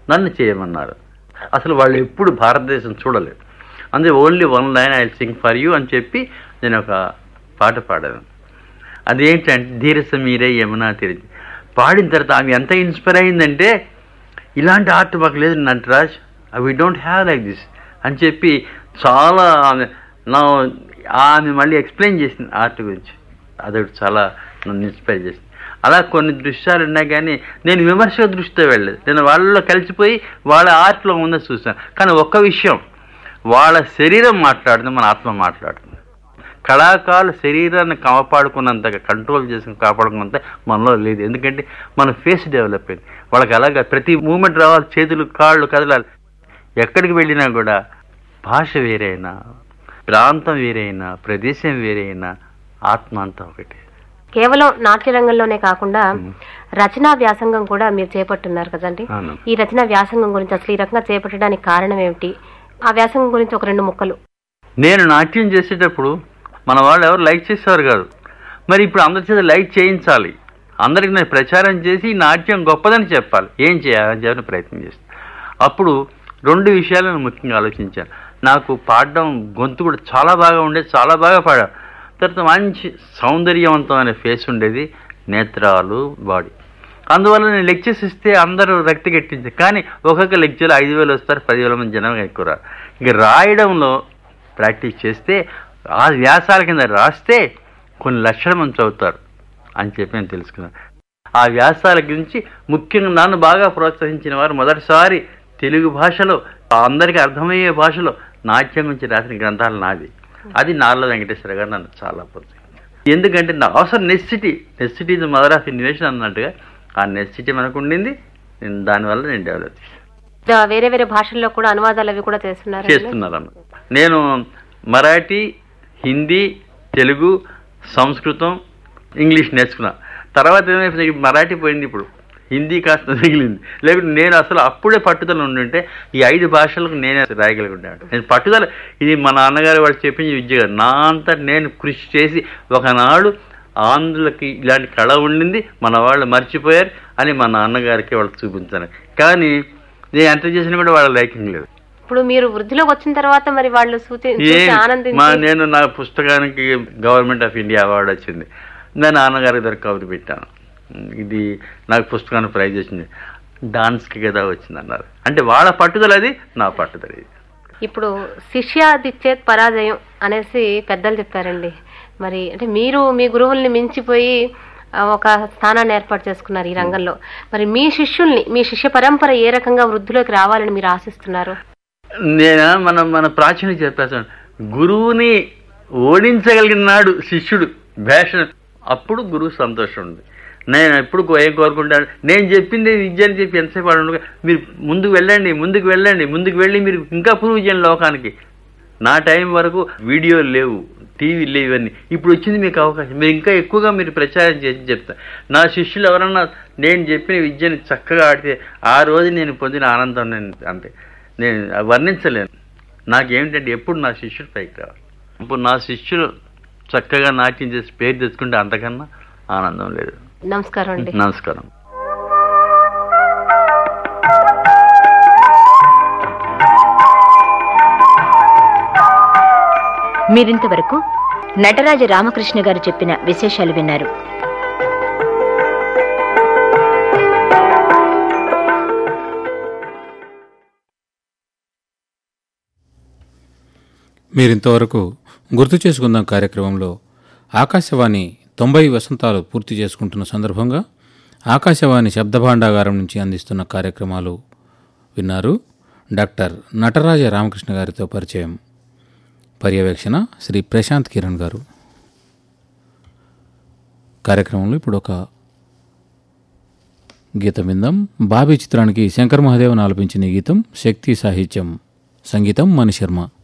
నన్ను చేయమన్నారు అసలు వాళ్ళు ఎప్పుడు భారతదేశం చూడలేదు అందుకే only one line I sing for you అని చెప్పి నేను ఒక పాట పాడాను అదేంటంటే ధీరస మీరే యమునా తిరిగి పాడిన తర్వాత ఆమె ఎంత ఇన్స్పైర్ అయిందంటే ఇలాంటి ఆర్ట్ మాకు లేదు Nataraj we don't have like this అని చెప్పి చాలా ఆమె నా ఆమె మళ్ళీ ఎక్స్ప్లెయిన్ చేసింది ఆర్ట్ గురించి అదొకటి చాలా నన్ను ఇన్స్పైర్ చేసింది అలా కొన్ని దృశ్యాలు ఉన్నాయి కానీ నేను విమర్శక దృష్టితో వెళ్ళలేదు నేను వాళ్ళలో కలిసిపోయి వాళ్ళ ఆర్ట్లో ఉందని చూశాను కానీ ఒక్క విషయం వాళ్ళ శరీరం మాట్లాడుతుంది మన ఆత్మ మాట్లాడుతుంది కళాకారుల శరీరాన్ని కాపాడుకున్నంత కంట్రోల్ చేసుకుని కాపాడుకున్నంత మనలో లేదు ఎందుకంటే మన ఫేస్ డెవలప్ అయింది వాళ్ళకి అలాగా ప్రతి మూమెంట్ రావాలి చేతులు కాళ్ళు కదలాలి ఎక్కడికి వెళ్ళినా కూడా భాష వేరైనా ప్రాంతం వేరైనా ప్రదేశం వేరైనా ఆత్మ అంతా ఒకటే కేవలం నాట్య రంగంలోనే కాకుండా రచనా వ్యాసంగం కూడా మీరు చేపట్టున్నారు కదండి అవును. ఈ రచనా వ్యాసంగం గురించి అసలు ఈ రకంగా చేపట్టడానికి కారణం ఏమిటి ఆ వ్యాసంగం గురించి ఒక రెండు ముక్కలు నేను నాట్యం చేసేటప్పుడు మన వాళ్ళు ఎవరు లైక్ చేసేవారు కాదు మరి ఇప్పుడు అందరి చేత లైక్ చేయించాలి అందరికి నేను ప్రచారం చేసి ఈ నాట్యం గొప్పదని చెప్పాలి ఏం చేయాలని చెప్పని ప్రయత్నం చేస్తాను అప్పుడు రెండు విషయాలను ముఖ్యంగా ఆలోచించాను నాకు పాడడం గొంతు కూడా చాలా బాగా ఉండేది చాలా బాగా పాడాను తర్వాత మంచి సౌందర్యవంతమైన ఫేస్ ఉండేది నేత్రాలు బాడీ అందువల్ల నేను లెక్చర్స్ ఇస్తే అందరూ రక్తి కట్టించారు కానీ ఒక్కొక్క లెక్చర్ ఐదు వేలు వస్తారు పదివేల మంది జనం ఎక్కువ రారు ఇక రాయడంలో ప్రాక్టీస్ చేస్తే ఆ వ్యాసాల కింద రాస్తే కొన్ని లక్షల మంది చదువుతారు అని చెప్పి నేను తెలుసుకున్నాను ఆ వ్యాసాల గురించి ముఖ్యంగా నన్ను బాగా ప్రోత్సహించిన వారు మొదటిసారి తెలుగు భాషలో అందరికీ అర్థమయ్యే భాషలో నాట్యం గురించి రాసిన గ్రంథాలు నాది అది నార్ల వెంకటేశ్వర గారు నన్ను చాలా ప్రోత్సహించారు ఎందుకంటే నా అవసరం necessity necessity is mother of invention అన్నట్టుగా ఆ నెసిటీ మనకు ఉండింది నేను దానివల్ల నేను డెవలప్ చేశాను దా- వేరే వేరే భాషల్లో కూడా అనువాదాలు అవి కూడా చేస్తున్నారు చేస్తున్నారన్న నేను మరాఠీ హిందీ తెలుగు సంస్కృతం ఇంగ్లీష్ నేర్చుకున్నా తర్వాత ఏమైపోయింది ఈ మరాఠీ పోయింది ఇప్పుడు హిందీ కాస్త మిగిలింది లేకుంటే నేను అసలు అప్పుడే పట్టుదల ఉండుంటే ఈ ఐదు భాషలకు నేనే రాయగలిగుంటాను నేను పట్టుదల ఇది మా నాన్నగారు వాడు చెప్పింది విద్య కాదు నా అంతా నేను కృషి చేసి ఒకనాడు ఆంధ్రులకి ఇలాంటి కళ ఉండింది మన వాళ్ళు మర్చిపోయారు అని మా నాన్నగారికి వాళ్ళకి చూపించాను కానీ నేను ఎంత చేసినా కూడా వాళ్ళ లైకింగ్ లేదు ఇప్పుడు మీరు వృద్ధిలోకి వచ్చిన తర్వాత మరి వాళ్ళు సూచి ఏ చూసి మా ఆనందించి నేను నా పుస్తకానికి గవర్నమెంట్ ఆఫ్ ఇండియా అవార్డు వచ్చింది నేను నాన్నగారి దగ్గర కబురు పెట్టాను ఇది నాకు పుస్తకానికి ప్రైజ్ వచ్చింది డాన్స్కి కదా వచ్చింది అన్నారు అంటే వాళ్ళ పట్టుదల అది నా పట్టుదల ఇది ఇప్పుడు శిష్యాదిచ్చేత్ పరాజయం అనేసి పెద్దలు చెప్పారండి మరి అంటే మీరు మీ గురువుల్ని మించిపోయి ఆ, ఒక స్థానాన్ని ఏర్పాటు చేసుకున్నారు ఈ రంగంలో మరి మీ శిష్యుల్ని మీ శిష్య పరంపర ఏ రకంగా వృద్ధిలోకి రావాలని మీరు ఆశిస్తున్నారు నేను మన మన ప్రాచీన చెప్పేస్తాను గురువుని ఓడించగలిగిన నాడు శిష్యుడు భేష అప్పుడు గురువు సంతోషం ఉంది నేను ఎప్పుడు కో- ఏం కోరుకుంటాను నేను చెప్పింది విద్య అని చెప్పి ఎంతసేపు అడగను మీరు ముందుకు వెళ్ళండి ముందుకు వెళ్ళండి ముందుకు వెళ్ళి మీరు ఇంకా ప్రూవ్ చేయండి లోకానికి నా టైం వరకు వీడియోలు లేవు టీవీ లేవు ఇవన్నీ ఇప్పుడు వచ్చింది మీకు అవకాశం మీరు ఇంకా ఎక్కువగా మీరు ప్రచారం చేసి చెప్తా నా శిష్యులు ఎవరన్నా నేను చెప్పిన విద్యని చక్కగా ఆడితే ఆ రోజు నేను పొందిన ఆనందం నేను అంతే నేను వర్ణించలేను నాకేమిటంటే ఎప్పుడు నా శిష్యుడు పైకి రావాలి ఇప్పుడు నా శిష్యులు చక్కగా నాట్యం చేసి పేరు తెచ్చుకుంటే అంతకన్నా ఆనందం లేదు నమస్కారం అండి నమస్కారం మీరింతవరకు నటరాజ రామకృష్ణ గారు చెప్పిన విశేషాలు విన్నారు మీరింతవరకు గుర్తు చేసుకుందాం కార్యక్రమంలో ఆకాశవాణి తొంభై వసంతాలు పూర్తి చేసుకుంటున్న సందర్భంగా ఆకాశవాణి శబ్దభాండాగారం నుంచి అందిస్తున్న కార్యక్రమాలు విన్నారు డాక్టర్ నటరాజ రామకృష్ణ గారితో పరిచయం పర్యవేక్షణ శ్రీ ప్రశాంత్ కిరణ్ గారు కార్యక్రమంలో ఇప్పుడు ఒక గీతం విందాం బాబీ చిత్రానికి శంకర్ మహాదేవన్ ఆలపించిన ఈ గీతం శక్తి సాహిత్యం సంగీతం మణి శర్మ